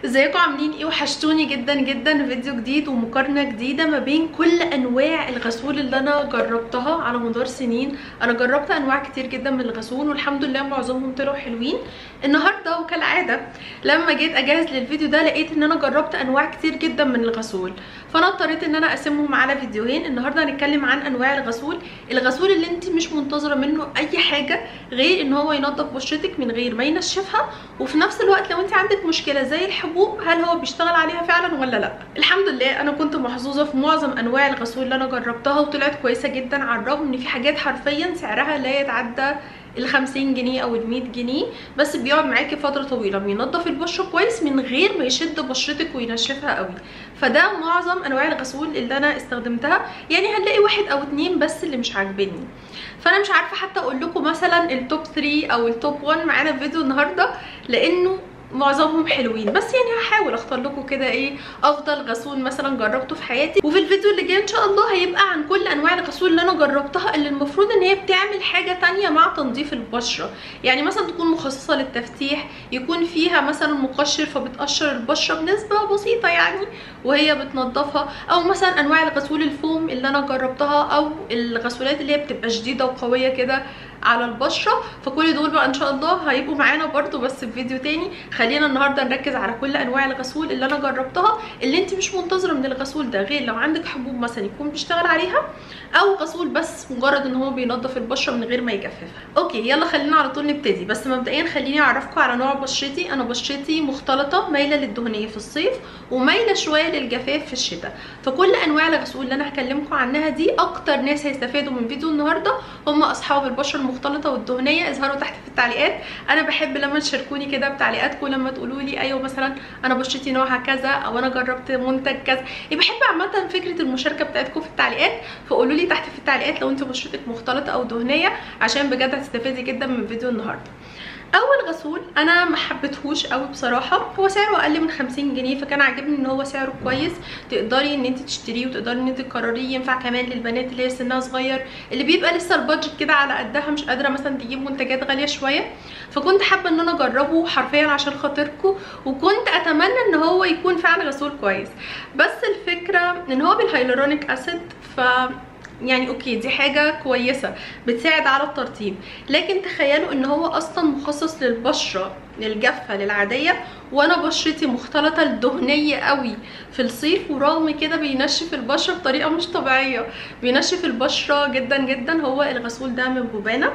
ازيكم عاملين ايه وحشتوني جدا جدا فيديو جديد ومقارنه جديده ما بين كل انواع الغسول اللي انا جربتها على مدار سنين انا جربت انواع كتير جدا من الغسول والحمد لله معظمهم طلعوا حلوين النهارده وكالعاده لما جيت اجهز للفيديو ده لقيت ان انا جربت انواع كتير جدا من الغسول فانا اضطريت ان انا اقسمهم على فيديوهين النهارده هنتكلم عن انواع الغسول الغسول اللي انت مش منتظره منه اي حاجه غير ان هو ينظف بشرتك من غير ما ينشفها وفي نفس الوقت لو انت عندك مشكله زي الحبوب هل هو بيشتغل عليها فعلا ولا لا الحمد لله انا كنت محظوظه في معظم انواع الغسول اللي انا جربتها وطلعت كويسه جدا على الرغم ان في حاجات حرفيا سعرها لا يتعدى ال 50 جنيه او ال 100 جنيه بس بيقعد معاكي فتره طويله بينضف البشره كويس من غير ما يشد بشرتك وينشفها قوي فده معظم انواع الغسول اللي انا استخدمتها يعني هنلاقي واحد او اتنين بس اللي مش عاجبني فانا مش عارفه حتى اقول لكم مثلا التوب 3 او التوب 1 معانا في فيديو النهارده لانه معظمهم حلوين بس يعني هحاول اختار لكم كده ايه افضل غسول مثلا جربته في حياتي وفي الفيديو اللي جاي ان شاء الله هيبقى عن كل انواع الغسول اللي انا جربتها اللي المفروض ان هي بتعمل حاجه تانية مع تنظيف البشره يعني مثلا تكون مخصصه للتفتيح يكون فيها مثلا مقشر فبتقشر البشره بنسبه بسيطه يعني وهي بتنظفها او مثلا انواع الغسول الفوم اللي انا جربتها او الغسولات اللي هي بتبقى شديده وقويه كده على البشره فكل دول بقى ان شاء الله هيبقوا معانا برده بس في فيديو تاني خلينا النهارده نركز على كل انواع الغسول اللي انا جربتها اللي انت مش منتظره من الغسول ده غير لو عندك حبوب مثلا يكون بيشتغل عليها او غسول بس مجرد ان هو بينظف البشره من غير ما يجففها اوكي يلا خلينا على طول نبتدي بس مبدئيا خليني اعرفكم على نوع بشرتي انا بشرتي مختلطه مايله للدهنيه في الصيف ومايله شويه للجفاف في الشتاء فكل انواع الغسول اللي انا هكلمكم عنها دي اكتر ناس هيستفادوا من فيديو النهارده هم اصحاب البشره المختلطه والدهنيه اظهروا تحت في التعليقات انا بحب لما تشاركوني كده بتعليقاتكم لما تقولوا لي ايوه مثلا انا بشرتي نوعها كذا او انا جربت منتج كذا يعني بحب عامه فكره المشاركه بتاعتكم في التعليقات فقولوا لي تحت في التعليقات لو انت بشرتك مختلطه او دهنيه عشان بجد هتستفادي جدا من فيديو النهارده اول غسول انا ما حبيتهوش قوي بصراحه هو سعره اقل من 50 جنيه فكان عاجبني ان هو سعره كويس تقدري ان انت تشتريه وتقدري ان انت تقرريه ينفع كمان للبنات اللي هي سنها صغير اللي بيبقى لسه البادجت كده على قدها مش قادره مثلا تجيب منتجات غاليه شويه فكنت حابه ان انا اجربه حرفيا عشان خاطركم وكنت اتمنى ان هو يكون فعلا غسول كويس بس الفكره ان هو بالهيلورونيك اسيد ف يعني اوكي دي حاجه كويسه بتساعد على الترطيب لكن تخيلوا ان هو اصلا مخصص للبشره للجافه للعاديه وانا بشرتي مختلطه الدهنيه قوي في الصيف ورغم كده بينشف البشره بطريقه مش طبيعيه بينشف البشره جدا جدا هو الغسول ده من بوبانا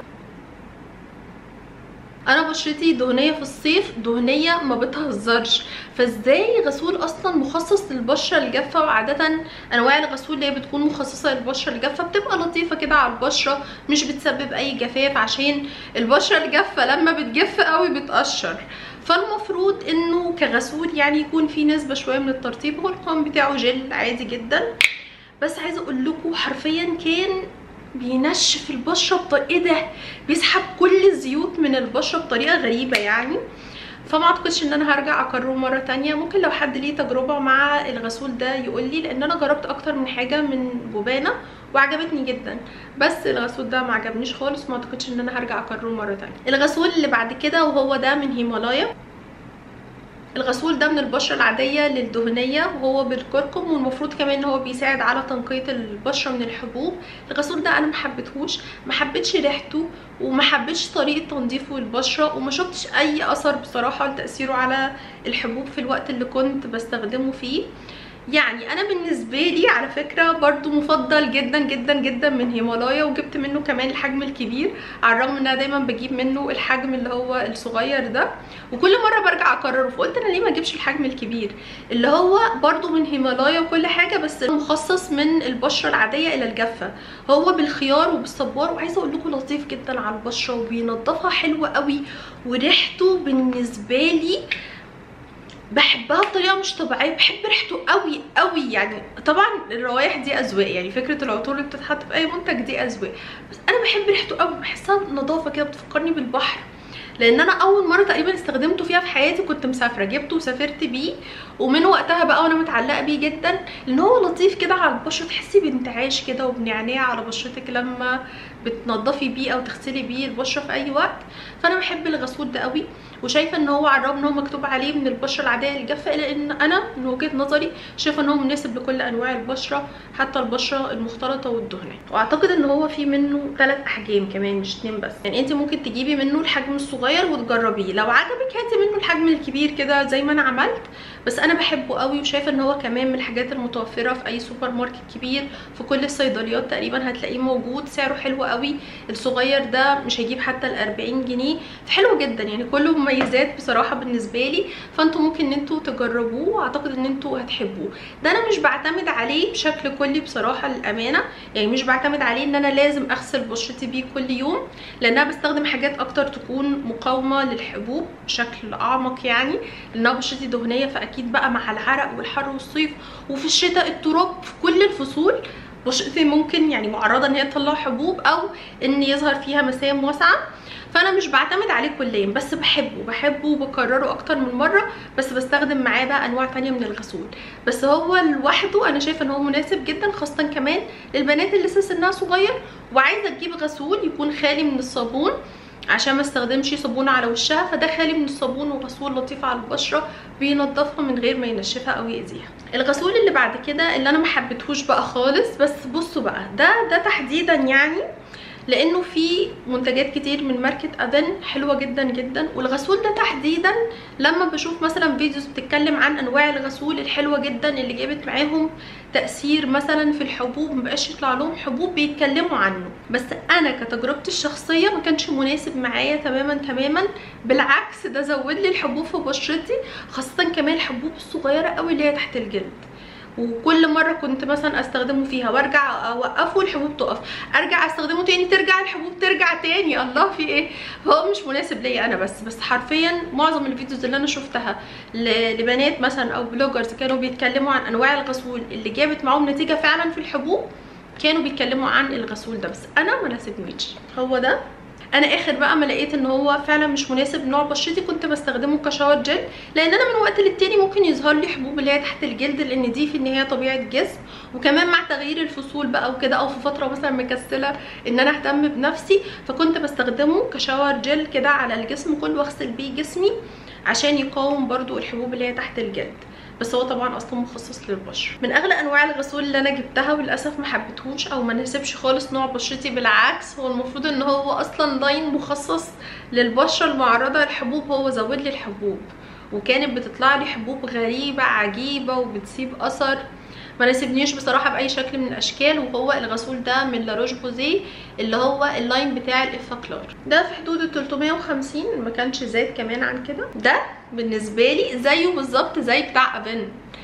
انا بشرتي دهنيه في الصيف دهنيه ما بتهزرش فازاي غسول اصلا مخصص للبشره الجافه وعاده انواع الغسول اللي هي بتكون مخصصه للبشره الجافه بتبقى لطيفه كده على البشره مش بتسبب اي جفاف عشان البشره الجافه لما بتجف قوي بتقشر فالمفروض انه كغسول يعني يكون في نسبه شويه من الترطيب هو القوام بتاعه جل عادي جدا بس عايزه اقول لكم حرفيا كان بينشف البشره بطريقه ايه ده بيسحب كل الزيوت من البشره بطريقه غريبه يعني فما اعتقدش ان انا هرجع اكرره مره تانية ممكن لو حد ليه تجربه مع الغسول ده يقول لي لان انا جربت اكتر من حاجه من بوبانا وعجبتني جدا بس الغسول ده ما عجبنيش خالص وما اعتقدش ان انا هرجع اكرره مره تانية الغسول اللي بعد كده وهو ده من هيمالايا الغسول ده من البشره العاديه للدهنيه وهو بالكركم والمفروض كمان ان هو بيساعد على تنقيه البشره من الحبوب الغسول ده انا ما حبيتهوش ما حبيتش ريحته وما حبيتش طريقه تنظيفه للبشره وما شفتش اي اثر بصراحه لتاثيره على الحبوب في الوقت اللي كنت بستخدمه فيه يعني انا بالنسبه لي على فكره برضو مفضل جدا جدا جدا من هيمالايا وجبت منه كمان الحجم الكبير على الرغم ان انا دايما بجيب منه الحجم اللي هو الصغير ده وكل مره برجع اكرره فقلت انا ليه ما اجيبش الحجم الكبير اللي هو برضو من هيمالايا وكل حاجه بس مخصص من البشره العاديه الى الجافه هو بالخيار وبالصبار وعايزه اقول لكم لطيف جدا على البشره وبينضفها حلو قوي وريحته بالنسبه لي بحبها بطريقه مش طبيعيه بحب ريحته قوي قوي يعني طبعا الروايح دي اذواق يعني فكره العطور اللي بتتحط في اي منتج دي اذواق بس انا بحب ريحته قوي بحسها نظافه كده بتفكرني بالبحر لان انا اول مره تقريبا استخدمته فيها في حياتي كنت مسافره جبته وسافرت بيه ومن وقتها بقى وانا متعلقه بيه جدا لان هو لطيف كده على البشره تحسي بانتعاش كده وبنعناع على بشرتك لما بتنضفي بيه او تغسلي بيه البشره في اي وقت فانا بحب الغسول ده قوي وشايفه ان هو على الرغم ان هو مكتوب عليه من البشره العاديه الجافه الا ان انا من وجهه نظري شايفه ان هو مناسب لكل انواع البشره حتى البشره المختلطه والدهنيه واعتقد ان هو في منه ثلاث احجام كمان مش اتنين بس يعني انت ممكن تجيبي منه الحجم الصغير وتجربيه لو عجبك هاتي منه الحجم الكبير كده زي ما انا عملت بس انا بحبه قوي وشايفه ان هو كمان من الحاجات المتوفره في اي سوبر ماركت كبير في كل الصيدليات تقريبا هتلاقيه موجود سعره حلو قوي الصغير ده مش هيجيب حتى ال 40 جنيه فحلو جدا يعني كله مميزات بصراحه بالنسبه لي فانتوا ممكن ان انتوا تجربوه واعتقد ان انتوا هتحبوه ده انا مش بعتمد عليه بشكل كلي بصراحه للامانه يعني مش بعتمد عليه ان انا لازم اغسل بشرتي بيه كل يوم لان انا بستخدم حاجات اكتر تكون مقاومه للحبوب بشكل اعمق يعني لانها بشرتي دهنيه فاكيد بقى مع العرق والحر والصيف وفي الشتاء التراب في كل الفصول بشرتي ممكن يعني معرضه ان هي تطلع حبوب او ان يظهر فيها مسام واسعه فانا مش بعتمد عليه كليا بس بحبه بحبه وبكرره اكتر من مره بس بستخدم معاه بقى انواع تانية من الغسول بس هو لوحده انا شايفه ان هو مناسب جدا خاصه كمان للبنات اللي لسه سنها صغير وعايزه تجيب غسول يكون خالي من الصابون عشان ما استخدمش صابون على وشها فده خالي من الصابون وغسول لطيف على البشره بينضفها من غير ما ينشفها او يأذيها الغسول اللي بعد كده اللي انا ما حبيتهوش بقى خالص بس بصوا بقى ده ده تحديدا يعني لانه في منتجات كتير من ماركه افن حلوه جدا جدا والغسول ده تحديدا لما بشوف مثلا فيديوز بتتكلم عن انواع الغسول الحلوه جدا اللي جابت معاهم تاثير مثلا في الحبوب مبقاش يطلع لهم حبوب بيتكلموا عنه بس انا كتجربتي الشخصيه ما كانش مناسب معايا تماما تماما بالعكس ده زود لي الحبوب في بشرتي خاصه كمان الحبوب الصغيره قوي اللي هي تحت الجلد وكل مره كنت مثلا استخدمه فيها وارجع اوقفه الحبوب تقف ارجع استخدمه تاني ترجع الحبوب ترجع تاني الله في ايه فهو مش مناسب ليا انا بس بس حرفيا معظم الفيديوز اللي انا شفتها لبنات مثلا او بلوجرز كانوا بيتكلموا عن انواع الغسول اللي جابت معاهم نتيجه فعلا في الحبوب كانوا بيتكلموا عن الغسول ده بس انا ما ناسبنيش هو ده انا اخر بقى ما لقيت ان هو فعلا مش مناسب نوع بشرتي كنت بستخدمه كشاور جل لان انا من وقت للتاني ممكن يظهر لي حبوب اللي هي تحت الجلد لان دي في النهايه طبيعه جسم وكمان مع تغيير الفصول بقى وكده او في فتره مثلا مكسله ان انا اهتم بنفسي فكنت بستخدمه كشاور جل كده على الجسم كله واغسل بيه جسمي عشان يقاوم برضو الحبوب اللي هي تحت الجلد بس هو طبعا اصلا مخصص للبشره من اغلى انواع الغسول اللي انا جبتها وللاسف ما حبيتهوش او ما ناسبش خالص نوع بشرتي بالعكس هو المفروض ان هو اصلا لاين مخصص للبشره المعرضه للحبوب هو زود لي الحبوب وكانت بتطلع لي حبوب غريبه عجيبه وبتسيب اثر ما ناسبنيش بصراحه باي شكل من الاشكال وهو الغسول ده من لاروش بوزيه اللي هو اللاين بتاع الافاكلار ده في حدود ال 350 ما كانش زاد كمان عن كده ده بالنسبه لي زيه بالظبط زي بتاع افن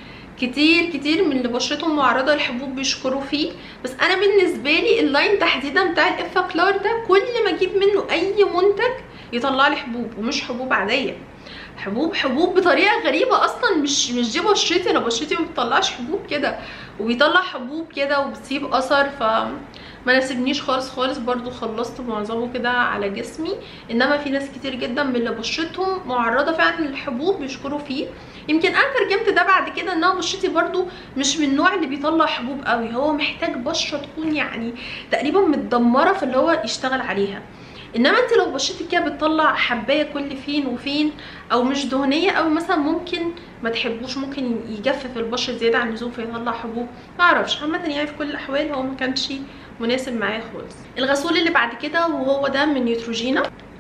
كتير كتير من اللي بشرتهم معرضه للحبوب بيشكروا فيه بس انا بالنسبه لي اللاين تحديدا بتاع الافاكلار ده كل ما اجيب منه اي منتج يطلع لي حبوب ومش حبوب عاديه حبوب حبوب بطريقه غريبه اصلا مش مش دي بشرتي انا بشرتي ما بتطلعش حبوب كده وبيطلع حبوب كده وبتسيب اثر ف ما ناسبنيش خالص خالص برضو خلصت معظمه كده على جسمي انما في ناس كتير جدا من اللي بشرتهم معرضه فعلا للحبوب بيشكروا فيه يمكن انا ترجمت ده بعد كده ان انا بشرتي برضو مش من النوع اللي بيطلع حبوب قوي هو محتاج بشره تكون يعني تقريبا متدمره في اللي هو يشتغل عليها انما انت لو بشرتك كده بتطلع حبايه كل فين وفين او مش دهنيه او مثلا ممكن ما تحبوش ممكن يجفف البشره زياده عن اللزوم فيطلع حبوب ما اعرفش عامه يعني في كل الاحوال هو ما كانش مناسب معايا خالص الغسول اللي بعد كده وهو ده من نيوتروجينا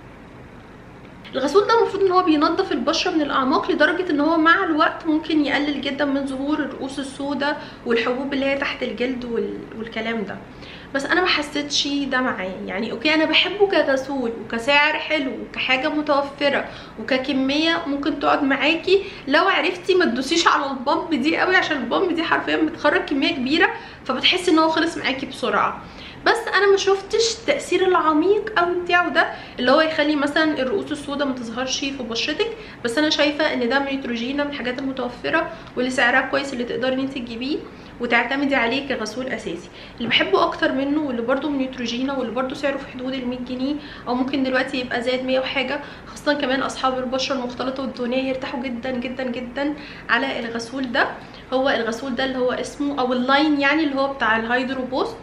الغسول ده المفروض ان هو بينظف البشره من الاعماق لدرجه ان هو مع الوقت ممكن يقلل جدا من ظهور الرؤوس السوداء والحبوب اللي هي تحت الجلد وال... والكلام ده بس انا ما حسيتش ده معايا يعني اوكي انا بحبه كغسول وكسعر حلو وكحاجه متوفره وككميه ممكن تقعد معاكي لو عرفتي ما تدوسيش على البامب دي قوي عشان البامب دي حرفيا بتخرج كميه كبيره فبتحسي ان هو خلص معاكي بسرعه بس انا ما شفتش التاثير العميق قوي بتاعه ده اللي هو يخلي مثلا الرؤوس السوداء ما تظهرش في بشرتك بس انا شايفه ان ده من نيتروجينا من الحاجات المتوفره واللي سعرها كويس اللي تقدري ان انت تجيبيه وتعتمدي عليه كغسول اساسي اللي بحبه اكتر منه واللي برده من نيتروجينا واللي برده سعره في حدود ال 100 جنيه او ممكن دلوقتي يبقى زاد 100 وحاجه خاصه كمان اصحاب البشره المختلطه والدهنيه يرتاحوا جدا جدا جدا على الغسول ده هو الغسول ده اللي هو اسمه او اللاين يعني اللي هو بتاع الهايدرو بوست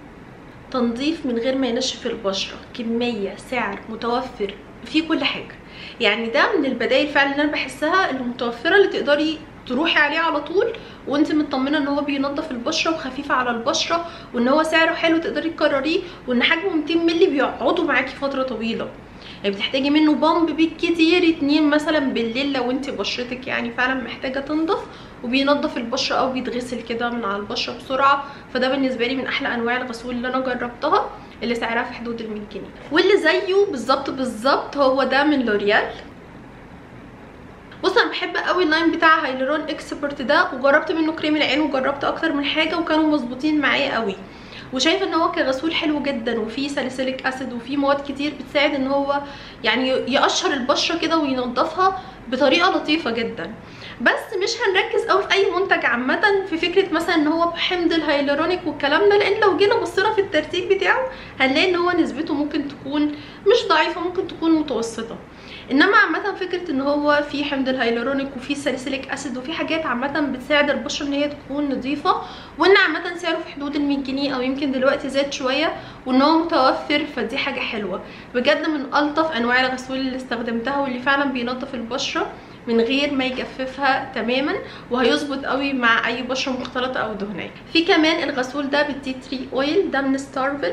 تنظيف من غير ما ينشف البشره كميه سعر متوفر في كل حاجه يعني ده من البدائل فعلا اللي انا بحسها اللي متوفره اللي تقدري تروحي عليه على طول وانت مطمنه ان هو بينظف البشره وخفيف على البشره وان هو سعره حلو تقدري تكرريه وان حجمه 200 مللي بيقعدوا معاكي فتره طويله يعني بتحتاجي منه بامب بالكتير اتنين مثلا بالليل لو انت بشرتك يعني فعلا محتاجه تنضف وبينضف البشره او بيتغسل كده من على البشره بسرعه فده بالنسبه لي من احلى انواع الغسول اللي انا جربتها اللي سعرها في حدود ال 100 جنيه واللي زيه بالظبط بالظبط هو ده من لوريال بص انا بحب قوي اللاين بتاع هايلورون اكسبرت ده وجربت منه كريم العين وجربت اكتر من حاجه وكانوا مظبوطين معايا قوي وشايفه ان هو كغسول حلو جدا وفيه ساليسيليك اسيد وفيه مواد كتير بتساعد ان هو يعني يقشر البشره كده وينضفها بطريقه لطيفه جدا بس مش هنركز قوي في اي منتج عامه في فكره مثلا ان هو بحمض الهيلورونيك والكلام ده لان لو جينا بصينا في الترتيب بتاعه هنلاقي ان هو نسبته ممكن تكون مش ضعيفه ممكن تكون متوسطه انما عامه فكره ان هو في حمض الهيلورونيك وفي ساليسيليك اسيد وفي حاجات عامه بتساعد البشره ان هي تكون نظيفه وان عامه سعره في حدود ال 100 جنيه او يمكن دلوقتي زاد شويه وان هو متوفر فدي حاجه حلوه بجد من الطف انواع الغسول اللي استخدمتها واللي فعلا بينظف البشره من غير ما يجففها تماما وهيظبط قوي مع اي بشره مختلطه او دهنيه في كمان الغسول ده بالتي تري اويل ده من ستارفل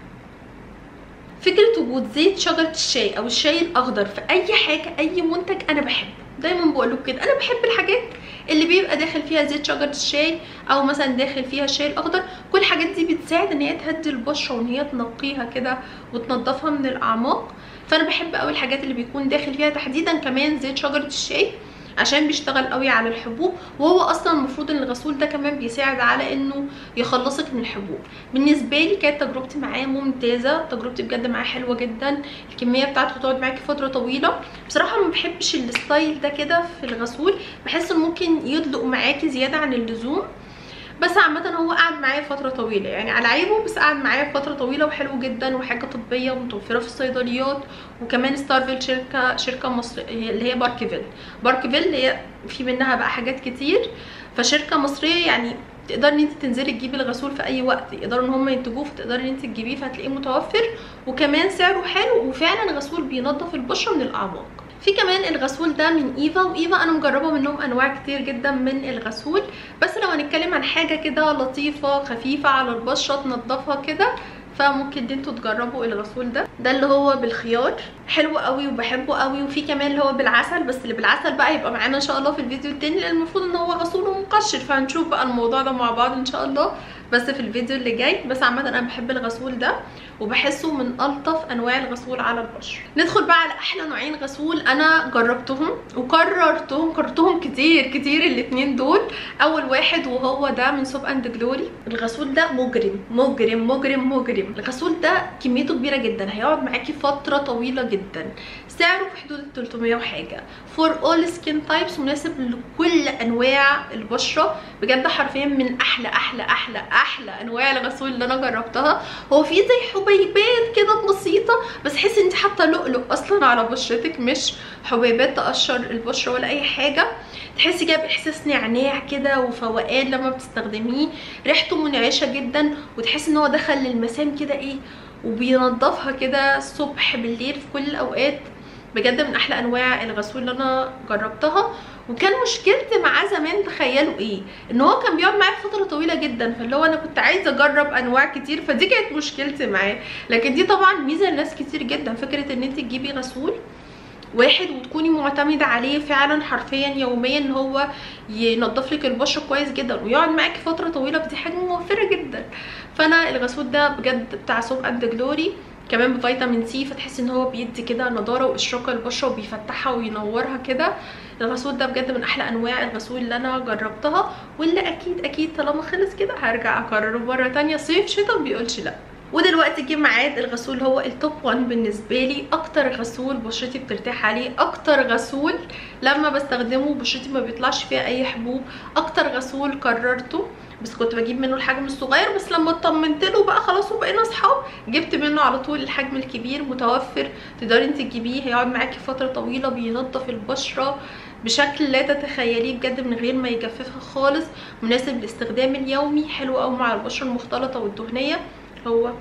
فكره وجود زيت شجره الشاي او الشاي الاخضر في اي حاجه اي منتج انا بحبه دايما بقول لكم كده انا بحب الحاجات اللي بيبقى داخل فيها زيت شجره الشاي او مثلا داخل فيها الشاي الاخضر كل الحاجات دي بتساعد ان هي تهدي البشره وان هي تنقيها كده وتنضفها من الاعماق فانا بحب قوي الحاجات اللي بيكون داخل فيها تحديدا كمان زيت شجره الشاي عشان بيشتغل قوي على الحبوب وهو اصلا المفروض ان الغسول ده كمان بيساعد على انه يخلصك من الحبوب بالنسبه لي كانت تجربتي معاه ممتازه تجربتي بجد معاه حلوه جدا الكميه بتاعته بتقعد معاكي فتره طويله بصراحه ما بحبش الستايل ده كده في الغسول بحس انه ممكن يدلق معاكي زياده عن اللزوم بس عامة هو قعد معايا فترة طويلة يعني على عيبه بس قعد معايا فترة طويلة وحلو جدا وحاجة طبية ومتوفرة في الصيدليات وكمان ستارفيل شركة شركة مصرية اللي هي باركفيل باركفيل اللي هي في منها بقى حاجات كتير فشركة مصرية يعني تقدري ان انت تنزلي تجيبي الغسول في اي وقت يقدروا ان هم ينتجوه فتقدري ان انت تجيبيه فهتلاقيه متوفر وكمان سعره حلو وفعلا غسول بينظف البشره من الاعماق في كمان الغسول ده من ايفا وايفا انا مجربه منهم انواع كتير جدا من الغسول بس لو هنتكلم عن حاجه كده لطيفه خفيفه على البشره تنضفها كده فممكن دي انتوا تجربوا الغسول ده ده اللي هو بالخيار حلو قوي وبحبه قوي وفي كمان اللي هو بالعسل بس اللي بالعسل بقى يبقى معانا ان شاء الله في الفيديو التاني لان المفروض ان هو غسول ومقشر فهنشوف بقى الموضوع ده مع بعض ان شاء الله بس في الفيديو اللي جاي بس عامه انا بحب الغسول ده وبحسه من الطف انواع الغسول على البشره ندخل بقى على احلى نوعين غسول انا جربتهم وكررتهم كررتهم كتير كتير الاتنين دول اول واحد وهو ده من سوب اند جلوري الغسول ده مجرم مجرم مجرم مجرم الغسول ده كميته كبيره جدا هيقعد معاكي فتره طويله جدا سعره في حدود ال 300 وحاجه فور اول سكين تايبس مناسب لكل انواع البشره بجد حرفيا من احلى احلى احلى احلى انواع الغسول اللي انا جربتها هو في زي حبيبات كده بسيطه بس تحسي انت حاطه لؤلؤ اصلا على بشرتك مش حبيبات تقشر البشره ولا اي حاجه تحسي كده باحساس نعناع كده وفوقان لما بتستخدميه ريحته منعشه جدا وتحسي ان هو دخل للمسام كده ايه وبينضفها كده الصبح بالليل في كل الاوقات بجد من احلى انواع الغسول اللي انا جربتها وكان مشكلتي معاه زمان تخيلوا ايه ان هو كان بيقعد معايا فتره طويله جدا فاللي هو انا كنت عايزه اجرب انواع كتير فدي كانت مشكلتي معاه لكن دي طبعا ميزه لناس كتير جدا فكره ان انت تجيبي غسول واحد وتكوني معتمده عليه فعلا حرفيا يوميا ان هو ينظف لك البشره كويس جدا ويقعد معاكي فتره طويله فدي حاجه موفره جدا فانا الغسول ده بجد بتاع سوب اند جلوري كمان بفيتامين سي فتحسي ان هو بيدي كده نضاره واشراقه للبشره وبيفتحها وينورها كده الغسول ده بجد من احلى انواع الغسول اللي انا جربتها واللي اكيد اكيد طالما خلص كده هرجع اكرره مره تانية صيف شتاء مبيقولش لا ودلوقتي جه ميعاد الغسول هو التوب 1 بالنسبه لي اكتر غسول بشرتي بترتاح عليه اكتر غسول لما بستخدمه بشرتي ما بيطلعش فيها اي حبوب اكتر غسول قررته بس كنت بجيب منه الحجم الصغير بس لما اطمنت له بقى خلاص وبقينا اصحاب جبت منه على طول الحجم الكبير متوفر تقدري انت تجيبيه هيقعد معاكي فتره طويله بينظف البشره بشكل لا تتخيليه بجد من غير ما يجففها خالص مناسب للاستخدام اليومي حلو قوي مع البشره المختلطه والدهنيه هو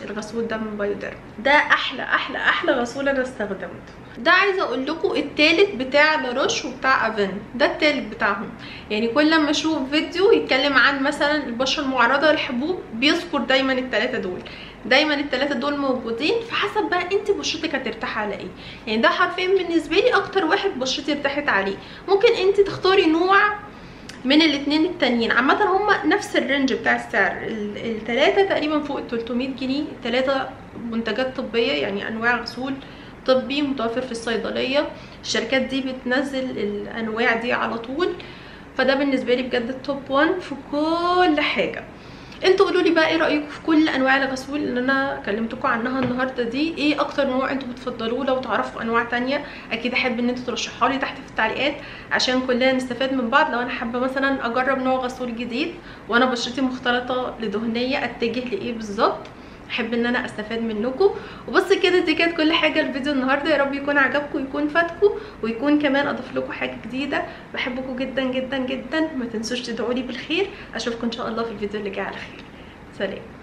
الغسول ده من بايوديرم ده احلى احلى احلى غسول انا استخدمته ده عايزه اقول لكم التالت بتاع لاروش وبتاع افن ده التالت بتاعهم يعني كل ما اشوف فيديو يتكلم عن مثلا البشره المعرضه للحبوب بيذكر دايما التلاته دول دايما التلاته دول موجودين فحسب بقى انت بشرتك هترتاح على ايه يعني ده حرفيا بالنسبه لي اكتر واحد بشرتي ارتاحت عليه ممكن انت تختاري نوع من الاثنين التانيين عامه هما نفس الرينج بتاع السعر الثلاثه تقريبا فوق ال 300 جنيه الثلاثه منتجات طبيه يعني انواع غسول طبي متوفر في الصيدليه الشركات دي بتنزل الانواع دي على طول فده بالنسبه لي بجد التوب 1 في كل حاجه انتوا قولوا لي بقى ايه رايكم في كل انواع الغسول اللي انا كلمتكم عنها النهارده دي ايه اكتر نوع انتوا بتفضلوه لو تعرفوا انواع تانية اكيد احب ان انتوا ترشحوا لي تحت في التعليقات عشان كلنا نستفاد من بعض لو انا حابه مثلا اجرب نوع غسول جديد وانا بشرتي مختلطه لدهنيه اتجه لايه بالظبط احب ان انا استفاد منكم وبص كده دي كانت كل حاجه الفيديو النهارده يا رب يكون عجبكم ويكون فاتكم ويكون كمان اضاف لكم حاجه جديده بحبكم جدا جدا جدا ما تنسوش تدعوا لي بالخير اشوفكم ان شاء الله في الفيديو اللي جاي على خير سلام